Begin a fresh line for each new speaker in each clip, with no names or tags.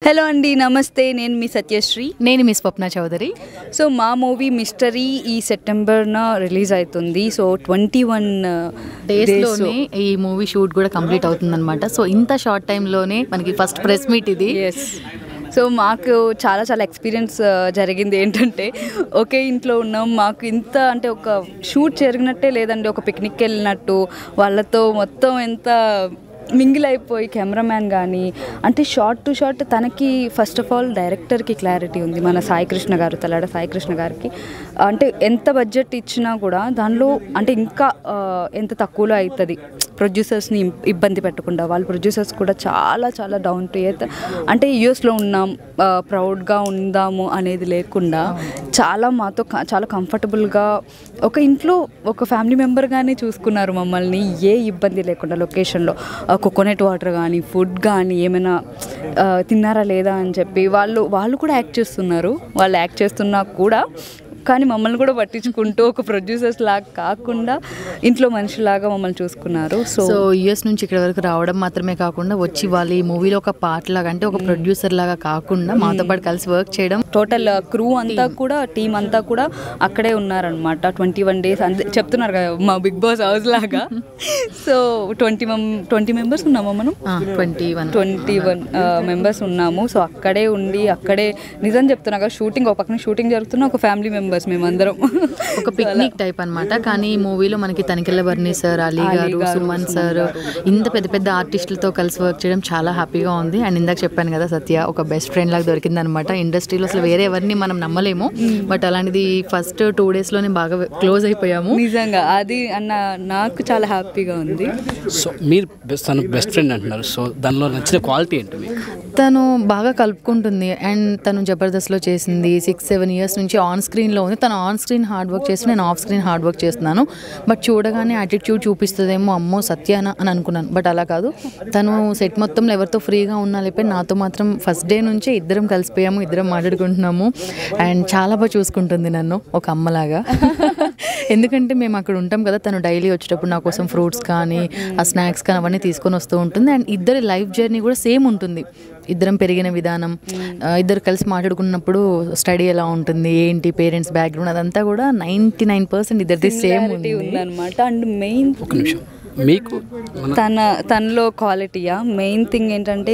hello అండి నమస్తే నేను మీ సత్యశ్రీ
నేను మీ స్వప్న చౌదరి
సో మా మూవీ మిస్టరీ ఈ సెప్టెంబర్న రిలీజ్ అవుతుంది సో ట్వంటీ వన్
డేస్లోనే ఈ మూవీ షూట్ కూడా కంప్లీట్ అవుతుందన్నమాట సో ఇంత షార్ట్ టైంలోనే మనకి ఫస్ట్ ప్రెస్ మీట్ ఇది
ఎస్ సో మాకు చాలా చాలా ఎక్స్పీరియన్స్ జరిగింది ఏంటంటే ఒకే ఇంట్లో ఉన్నాం మాకు ఇంత అంటే ఒక షూట్ జరిగినట్టే లేదండి ఒక పిక్నిక్కి వెళ్ళినట్టు వాళ్ళతో మొత్తం ఎంత మింగిల్ అయిపోయి కెమెరామ్యాన్ కానీ అంటే షార్ట్ టు షార్ట్ తనకి ఫస్ట్ ఆఫ్ ఆల్ డైరెక్టర్కి క్లారిటీ ఉంది మన సాయి కృష్ణ గారు తలాడ సాయి కృష్ణ గారికి అంటే ఎంత బడ్జెట్ ఇచ్చినా కూడా దానిలో అంటే ఇంకా ఆ, ఎంత తక్కువలో అవుతుంది ప్రొడ్యూసర్స్ని ఇబ్బంది పెట్టకుండా వాళ్ళ ప్రొడ్యూసర్స్ కూడా చాలా చాలా డౌన్ టు ఎర్త్ అంటే యూఎస్లో ఉన్నాం ప్రౌడ్గా ఉందాము అనేది లేకుండా చాలా మాతో క- చాలా కంఫర్టబుల్గా ఒక ఇంట్లో ఒక ఫ్యామిలీ మెంబర్గానే చూసుకున్నారు మమ్మల్ని ఏ ఇబ్బంది లేకుండా లొకేషన్లో కోకోనట్ వాటర్ కానీ ఫుడ్ కానీ ఏమైనా ఆ, తిన్నారా లేదా అని చెప్పి వాళ్ళు వాళ్ళు కూడా యాక్ట్ చేస్తున్నారు వాళ్ళు యాక్ట్ చేస్తున్నా కూడా కానీ మమ్మల్ని కూడా పట్టించుకుంటూ ఒక ప్రొడ్యూసర్స్ లాగా కాకుండా ఇంట్లో మనిషిలాగా మమ్మల్ని చూసుకున్నారు సో
సో యుఎస్ నుంచి ఇక్కడ వరకు రావడం మాత్రమే కాకుండా వచ్చి వాళ్ళు ఈ మూవీలో ఒక పార్ట్ లాగా అంటే ఒక ప్రొడ్యూసర్ లాగా కాకుండా మాతో పాటు కలిసి వర్క్ చేయడం
టోటల్ క్రూ అంతా కూడా టీం అంతా కూడా అక్కడే ఉన్నారనమాట ట్వంటీ వన్ డేస్ అంతే చెప్తున్నారు కదా మా బిగ్ బాస్ హౌస్ లాగా సో ట్వంటీ మం ట్వంటీ మెంబర్స్ ఉన్నామా మనం
twenty one
twenty one members ఉన్నాము సో అక్కడే ఉండి అక్కడే నిజం చెప్తున్నా కదా షూటింగ్ ఒక పక్కన షూటింగ్ జరుగుతున్న ఒక ఫ్యామిలీ మెంబర్స్ మేమందరం
ఒక పిక్నిక్ టైప్ అన్నమాట కానీ ఈ మూవీలో మనకి తనికెళ్ళ వర్ణి సార్ అలీ గారు సుమన్ సార్ ఇంత పెద్ద పెద్ద ఆర్టిస్టులతో కలిసి వర్క్ చేయడం చాలా హ్యాపీగా ఉంది అండ్ ఇందాక చెప్పాను కదా సత్య ఒక బెస్ట్ ఫ్రెండ్ లాగా దొరికింది అనమాట ఇండస్ట్రీలో అసలు వేరే ఎవరిని మనం నమ్మలేము బట్ అలాంటిది ఫస్ట్ టూ డేస్లోనే బాగా క్లోజ్ అయిపోయాము
నిజంగా అది అన్న నాకు చాలా హ్యాపీగా ఉంది
సో మీరు బెస్ట్ తను బెస్ట్ ఫ్రెండ్ అంటున్నారు సో దానిలో నచ్చిన క్వాలిటీ ఏంటి మీకు
తను బాగా కలుపుకుంటుంది అండ్ తను జబర్దస్త్లో చేసింది సిక్స్ సెవెన్ ఇయర్స్ నుంచి ఆన్ స్క్రీన్లో ఉంది తను ఆన్ స్క్రీన్ హార్డ్ వర్క్ చేసి నేను ఆఫ్ స్క్రీన్ హార్డ్ వర్క్ చేస్తున్నాను బట్ చూడగానే యాటిట్యూడ్ చూపిస్తుందేమో అమ్మో సత్యాన అని అనుకున్నాను బట్ అలా కాదు తను సెట్ మొత్తంలో ఎవరితో ఫ్రీగా ఉన్నా లేకపోతే నాతో మాత్రం ఫస్ట్ డే నుంచే ఇద్దరం కలిసిపోయాము ఇద్దరం మాట్లాడుకుంటున్నాము అండ్ చాలా బాగా చూసుకుంటుంది నన్ను ఒక అమ్మలాగా ఎందుకంటే మేము అక్కడ ఉంటాం కదా తను డైలీ వచ్చేటప్పుడు నా కోసం ఫ్రూట్స్ కానీ ఆ స్నాక్స్ కానీ అవన్నీ తీసుకొని వస్తూ ఉంటుంది అండ్ ఇద్దరి లైఫ్ జర్నీ కూడా సేమ్ ఉంటుంది ఇద్దరం పెరిగిన విధానం ఆ, ఇద్దరు కలిసి మాట్లాడుకున్నప్పుడు స్టడీ ఎలా ఉంటుంది ఏంటి పేరెంట్స్ బ్యాక్గ్రౌండ్ అదంతా కూడా నైంటీ నైన్ పర్సెంట్ ఇద్దరిది సేమ్ ఉంది
ఉందన్నమాట అండ్ మెయిన్
ఒక నిమిషం మీకు మన
తన తనలో క్వాలిటీయా మెయిన్ థింగ్ ఏంటంటే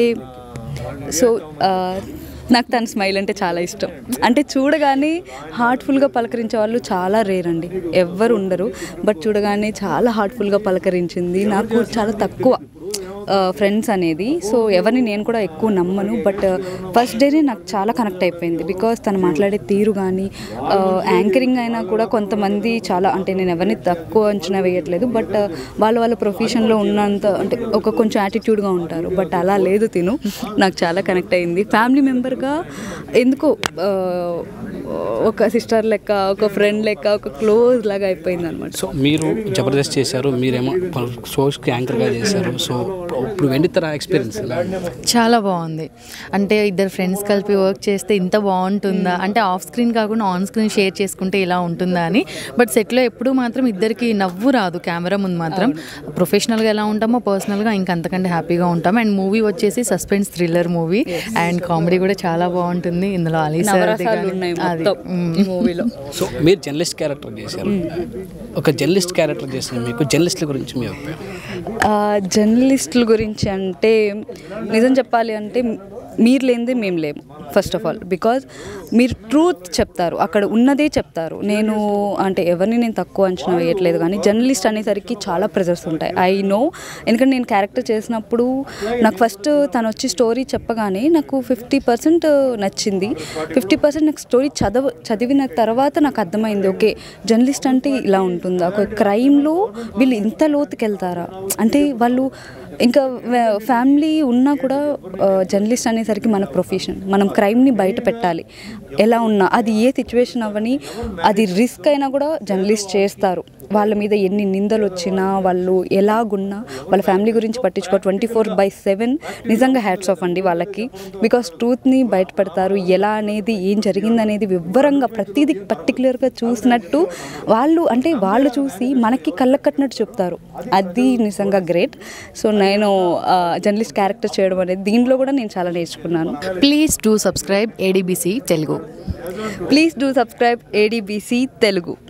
సో ఆ, నాకు తన స్మైల్ అంటే చాలా ఇష్టం అంటే చూడగానే హార్ట్ఫుల్గా పలకరించే వాళ్ళు చాలా రేర్ అండి ఎవ్వరు ఉండరు బట్ చూడగానే చాలా హార్ట్ఫుల్గా పలకరించింది నాకు చాలా తక్కువ ఫ్రెండ్స్ అనేది సో ఎవరిని నేను కూడా ఎక్కువ నమ్మను బట్ ఫస్ట్ డేనే నాకు చాలా కనెక్ట్ అయిపోయింది బికాస్ తను మాట్లాడే తీరు కానీ యాంకరింగ్ అయినా కూడా కొంతమంది చాలా అంటే నేను ఎవరిని తక్కువ అంచనా వేయట్లేదు బట్ వాళ్ళ వాళ్ళ ప్రొఫెషన్లో ఉన్నంత అంటే ఒక కొంచెం యాటిట్యూడ్గా ఉంటారు బట్ అలా లేదు తిను నాకు చాలా కనెక్ట్ అయింది ఫ్యామిలీ మెంబర్గా ఎందుకో ఆ, ఒక సిస్టర్ లెక్క ఒక ఫ్రెండ్ లెక్క ఒక క్లోజ్ లాగా అయిపోయింది అనమాట
సో మీరు జబర్దస్త్ చేశారు మీరేమో షోస్కి యాంకర్గా చేశారు సో ఇప్పుడు వెండితర ఎక్స్పీరియన్స్ ఎలా
చాలా బాగుంది అంటే ఇద్దరు ఫ్రెండ్స్ కలిపి వర్క్ చేస్తే ఇంత బాగుంటుందా అంటే ఆఫ్ స్క్రీన్ కాకుండా ఆన్ స్క్రీన్ షేర్ చేసుకుంటే ఇలా ఉంటుందా అని బట్ సెట్లో ఎప్పుడు మాత్రం ఇద్దరికి నవ్వు రాదు కెమెరా ముందు మాత్రం ప్రొఫెషనల్గా ఎలా ఉంటామో పర్సనల్గా ఇంకా అంతకంటే హ్యాపీగా ఉంటాం అండ్ మూవీ వచ్చేసి suspense thriller movie and comedy కూడా చాలా బాగుంటుంది ఇందులో అలీ సార్
నవరసాలు ఉన్నాయి మొత్తం ఈ మూవీలో
సో మీరు జర్నలిస్ట్ క్యారెక్టర్ చేశారు ఒక జర్నలిస్ట్ క్యారెక్టర్ చేసిన మీకు జర్నలిస్టుల గురించి మీ అభిప్రాయం
ఆ, జర్నలిస్టుల గురించి అంటే నిజం చెప్పాలి అంటే మీరు లేనిదే మేము లేము ఫస్ట్ ఆఫ్ ఆల్ బికాజ్ మీరు ట్రూత్ చెప్తారు అక్కడ ఉన్నదే చెప్తారు నేను అంటే ఎవరిని నేను తక్కువ అంచనా వేయట్లేదు కానీ జర్నలిస్ట్ అనేసరికి చాలా ప్రెజర్స్ ఉంటాయి ఐ నో ఎందుకంటే నేను క్యారెక్టర్ చేసినప్పుడు నాకు ఫస్ట్ తను వచ్చి స్టోరీ చెప్పగానే నాకు ఫిఫ్టీ పర్సెంట్ నచ్చింది ఫిఫ్టీ పర్సెంట్ నాకు స్టోరీ చదవ చదివిన తర్వాత నాకు అర్థమైంది ఓకే జర్నలిస్ట్ అంటే ఇలా ఉంటుందా ఒక క్రైమ్లో వీళ్ళు ఇంత లోతుకి వెళ్తారా అంటే వాళ్ళు ఇంకా ఫ్యామిలీ ఉన్నా కూడా జర్నలిస్ట్ అనేసరికి మన ప్రొఫెషన్ మనం క్రైమ్ని బయట పెట్టాలి ఎలా ఉన్నా అది ఏ సిచ్యువేషన్ అవ్వని అది రిస్క్ అయినా కూడా జర్నలిస్ట్ చేస్తారు వాళ్ళ మీద ఎన్ని నిందలు వచ్చినా వాళ్ళు ఎలాగున్నా వాళ్ళ ఫ్యామిలీ గురించి పట్టించుకో ట్వంటీ ఫోర్ బై సెవెన్ నిజంగా హ్యాట్స్ ఆఫ్ అండి వాళ్ళకి బికాస్ ట్రూత్ని బయటపడతారు ఎలా అనేది ఏం జరిగిందనేది వివరంగా ప్రతిదీ పర్టికులర్గా చూసినట్టు వాళ్ళు అంటే వాళ్ళు చూసి మనకి కళ్ళకు కట్టినట్టు చెప్తారు అది నిజంగా గ్రేట్ సో నేను జర్నలిస్ట్ క్యారెక్టర్ చేయడం అనేది దీంట్లో కూడా నేను చాలా నేర్చుకున్నాను
please do subscribe ADBC Telugu
please do subscribe ADBC Telugu